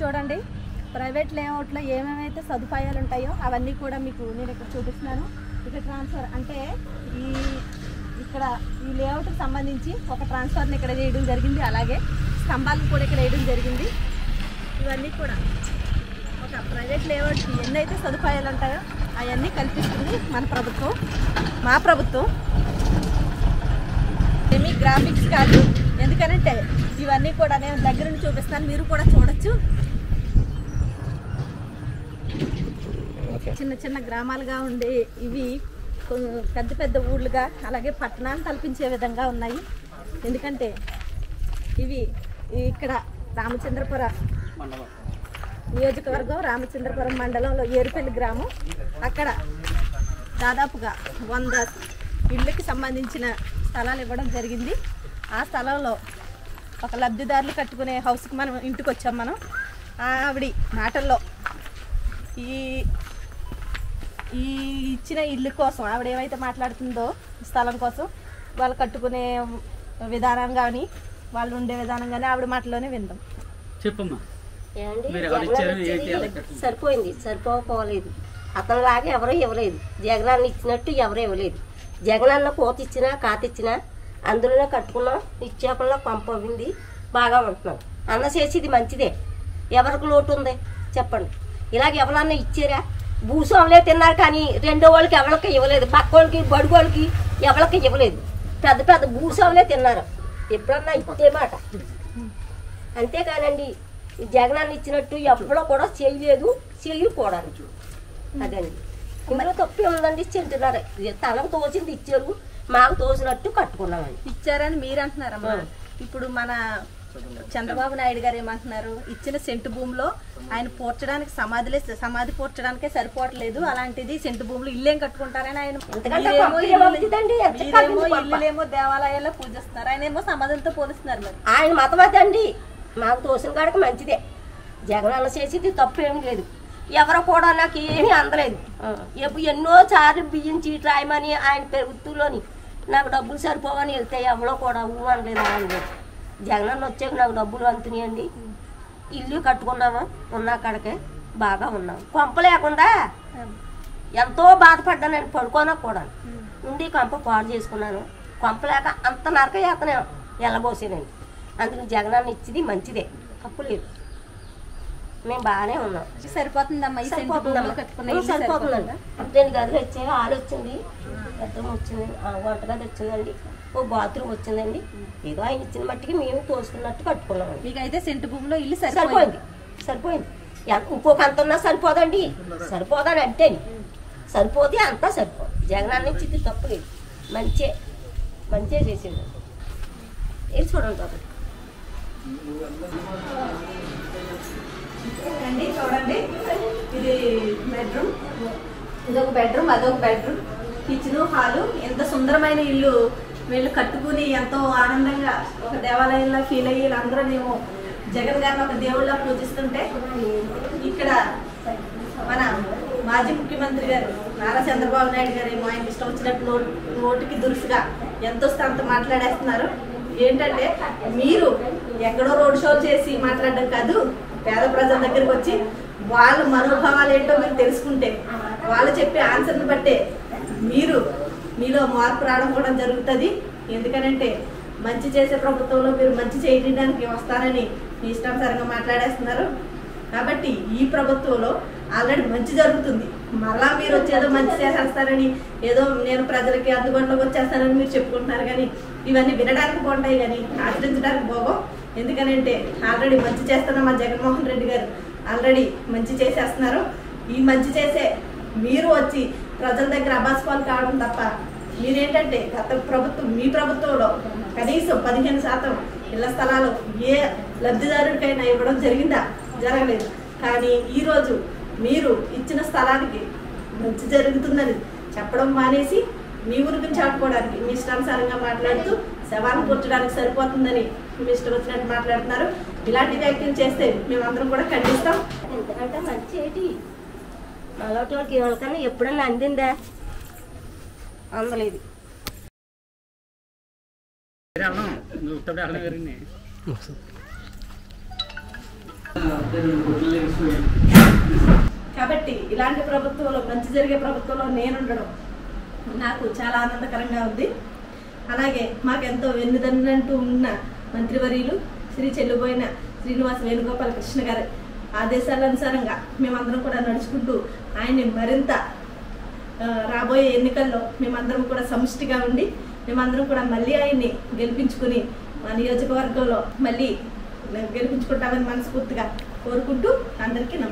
చూడండి ప్రైవేట్ లేఅవుట్లో ఏమేమైతే సదుపాయాలు ఉంటాయో అవన్నీ కూడా మీకు నేను ఇక్కడ చూపిస్తున్నాను ఇక్కడ ట్రాన్స్ఫర్ అంటే ఈ ఇక్కడ ఈ లేఅవుట్కి సంబంధించి ఒక ట్రాన్స్ఫర్ని ఇక్కడ వేయడం జరిగింది అలాగే స్తంభాలను కూడా ఇక్కడ వేయడం జరిగింది ఇవన్నీ కూడా ఒక ప్రైవేట్ లేఅవుట్కి ఎన్నైతే సదుపాయాలు ఉంటాయో అవన్నీ కల్పిస్తుంది మన ప్రభుత్వం మా ప్రభుత్వం ఏమి గ్రాఫిక్స్ కాదు ఎందుకనంటే ఇవన్నీ కూడా నేను దగ్గర నుంచి చూపిస్తాను మీరు కూడా చూడొచ్చు చిన్న చిన్న గ్రామాలుగా ఉండే ఇవి కొ- పెద్ద పెద్ద ఊళ్ళుగా అలాగే పట్టణాలు కల్పించే విధంగా ఉన్నాయి ఎందుకంటే ఇవి ఇక్కడ రామచంద్రపుర నియోజకవర్గం రామచంద్రపురం మండలంలో ఏరుపల్లి గ్రామం అక్కడ దాదాపుగా వంద ఇళ్ళకి సంబంధించిన స్థలాలు ఇవ్వడం జరిగింది ఆ స్థలంలో ఒక లబ్ధిదారులు కట్టుకునే హౌస్కి మనం ఇంటికి వచ్చాం మనం ఆవిడ మాటల్లో ఈ ఈ ఇచ్చిన ఇల్లు కోసం ఆవిడ ఏమైతే మాట్లాడుతుందో స్థలం కోసం వాళ్ళు కట్టుకునే విధానం కానీ వాళ్ళు ఉండే విధానం కానీ ఆవిడ మాటలోనే విందాం చెప్పమ్మా ఏమండి మీరు ఎవరు జగనన్న ఇచ్చారు? ఇచ్చేది ఏంటి అలా సరిపోయింది సరిపోకపోలేదు అతనిలాగా ఎవరో ఇవ్వలేదు జగనన్న ఇచ్చినట్టు ఎవరు ఇవ్వలేదు జగనన్న కోత ఇచ్చినా కాత ఇచ్చినా అందులోనే కట్టుకున్నాం ఇచ్చేపల్లో పంపింది బాగా ఉంటున్నాం అన్న చేసేది మంచిదే ఎవరికి లోటు ఉంది చెప్పండి ఇలాగ ఎవరన్నా ఇచ్చారా భూస్వాములే తిన్నారు కానీ రెండో వాళ్ళకి ఎవరికి ఇవ్వలేదు పక్క వాళ్ళకి బడుగు వాళ్ళకి ఎవరికి ఇవ్వలేదు పెద్ద పెద్ద భూస్వాములే తిన్నారు ఎప్పుడన్నా ఇచ్చే మాట అంతేకానండి ఈ జగనాన్ని ఇచ్చినట్టు ఎప్పుడో కూడా చేయలేదు చేయకూడదు అదండి ఇందులో తప్పే ఉందండి తింటున్నారు తనకు తోచింది ఇచ్చారు మాకు తోచినట్టు కట్టుకున్నామండి ఇచ్చారని మీరు అంటున్నారమ్మా ఇప్పుడు మన చంద్రబాబు నాయుడు గారు ఏమంటున్నారు ఇచ్చిన సెంటు భూమిలో ఆయన పూడ్చడానికి సమాధిలే సమాధి పూడ్చడానికే సరిపోవట్లేదు అలాంటిది సెంటు భూములు ఇల్లేం కట్టుకుంటారని ఆయన ఎంతకంటే మీరేమో పంపిణీ ఇల్లు- అవుతుందండి, ఎంత మీరేమో కట్టింది పంప. ఇల్లులేమో దేవాలయాల్లో పూజిస్తున్నారు ఆయన ఏమో సమాధులతో పోలిస్తున్నారు మరి ఆయన మతం అదండి మాకు తోసిన కాడికి మంచిదే జగనన్న చేసేది తప్పు ఏం లేదు ఎవరో కూడా నాకు ఏమీ అందలేదు ఎప్పుడు ఎన్నో సార్లు బియ్యం చీట్ రాయమని ఆయన ప్రభుత్వంలోని నాకు డబ్బులు సరిపోవని వెళ్తే ఎవరో కూడా ఊ అనలేదు అనలేదు జగనన్న వచ్చాక నాకు డబ్బులు అంతున్నాయండి ఇల్లు కట్టుకున్నాము ఉన్న కాడికే బాగా ఉన్నాం కొంప లేకుండా ఎంతో బాధపడ్డానండి పడుకోనా కూడా ఉండి కొంప పాడు చేసుకున్నాను కొంప లేక అంత నరక యాతన ఎల్లబోసానండి అందుకు జగనాన్ని ఇచ్చింది మంచిదే తప్పు లేదు మేము బాగానే ఉన్నాం సరిపోతుందమ్మా ఈ సెంటు భూములు సరిపోతుందమ్మా కట్టుకున్న ఉం, ఇల్లు సరిపోతుందండి సరిపోతుందా? రెండు గదులు వచ్చాయి హాల్ వచ్చింది పెద్దమ్మ వచ్చింది ఆ, వంటగది వచ్చిందండి ఓ బాత్రూమ్ వచ్చిందండి ఏదో ఆయన ఇచ్చిన మట్టికి మేము తోసుకున్నట్టు కట్టుకున్నామండి మీకైతే సెంటు భూమిలో ఇల్లు సరిపోయింది సరిపోయింది సరిపోయింది ఎంత- ఇంకొక అంత ఉన్నా సరిపోదండి సరిపోదని అంటే సరిపోతే అంతా సరిపోదు జగన్ నుంచి తప్పు లేదు మంచే మంచే చేసిండు ఇది చూడండి బాబు అండి చూడండి ఇది బెడ్రూమ్ ఇదొక బెడ్రూమ్ అదొక బెడ్రూమ్ కిచెన్ హాలు ఎంత సుందరమైన ఇల్లు వీళ్ళు కట్టుకుని ఎంతో ఆనందంగా ఒక దేవాలయంలో ఫీల్ అయ్యి వీళ్ళందరూ మేము జగన్ గారిని ఒక దేవుళ్ళ పూజిస్తుంటే ఇక్కడ మన మాజీ ముఖ్యమంత్రి గారు నారా చంద్రబాబు నాయుడు గారు ఏమో ఆయన ఇష్టం వచ్చినట్టు నోట్ నోటికి దురుసుగా ఎంత వస్తే అంత మాట్లాడేస్తున్నారు ఏంటంటే మీరు ఎక్కడో రోడ్ షోలు చేసి మాట్లాడడం కాదు పేద ప్రజల దగ్గరికి వచ్చి వాళ్ళ మనోభావాలు ఏంటో మీరు తెలుసుకుంటే వాళ్ళు చెప్పే ఆన్సర్ని బట్టే మీరు మీలో మార్పు రావడం కూడా జరుగుతుంది ఎందుకనంటే మంచి చేసే ప్రభుత్వంలో మీరు మంచి చేయడానికి వస్తానని మీ ఇష్టానుసారంగా మాట్లాడేస్తున్నారు కాబట్టి ఈ ప్రభుత్వంలో ఆల్రెడీ మంచి జరుగుతుంది మరలా మీరు వచ్చి ఏదో మంచి చేసేస్తారని ఏదో నేను ప్రజలకి అందుబాటులోకి వచ్చేస్తానని మీరు చెప్పుకుంటున్నారు కానీ ఇవన్నీ వినడానికి బాగుంటాయి కానీ ఆచరించడానికి బాగో ఎందుకనంటే ఆల్రెడీ మంచి చేస్తున్న మా జగన్మోహన్ రెడ్డి గారు ఆల్రెడీ మంచి చేసేస్తున్నారు ఈ మంచి చేసే మీరు వచ్చి ప్రజల దగ్గర అబాస్పాలు కావడం తప్ప మీరేంటంటే గత ప్రభుత్వం మీ ప్రభుత్వంలో కనీసం పదిహేను శాతం ఇళ్ల స్థలాలు ఏ లబ్ధిదారుడికైనా ఇవ్వడం జరిగిందా జరగలేదు కానీ ఈరోజు మీరు ఇచ్చిన స్థలానికి మంచి జరుగుతుందని చెప్పడం మానేసి మీ ఊరి గురించి ఆడుకోవడానికి మీ ఇష్టానుసారంగా మాట్లాడుతూ శవాన్ని కూర్చడానికి సరిపోతుందని మీ ఇష్టం వచ్చినట్టు మాట్లాడుతున్నారు ఇలాంటి వ్యాఖ్యలు చేస్తే మేమందరం కూడా ఖండిస్తాం ఎందుకంటే మంచి ఏంటి అలాంటి వాళ్ళకి ఎవరికైనా ఎప్పుడన్నా అందిందా అందలేదు వేరే అన్నం నువ్వు ఉత్తప్పుడు అక్కడ వేరే కాబట్టి ఇలాంటి ప్రభుత్వంలో మంచి జరిగే ప్రభుత్వంలో నేను ఉండడం నాకు చాలా ఆనందకరంగా ఉంది అలాగే మాకెంతో వెన్నుదన్నంటూ ఉన్న మంత్రివర్యులు శ్రీ చెల్లుబోయిన శ్రీనివాస వేణుగోపాల కృష్ణ గారి ఆదేశాల అనుసారంగా మేమందరం కూడా నడుచుకుంటూ ఆయన్ని మరింత ఆ, రాబోయే ఎన్నికల్లో మేమందరం కూడా సమిష్టిగా ఉండి మేమందరం కూడా మళ్ళీ ఆయన్ని గెలిపించుకుని మా నియోజకవర్గంలో మళ్ళీ గెలిపించుకుంటామని మనస్ఫూర్తిగా కోరుకుంటూ అందరికీ నమస్కారం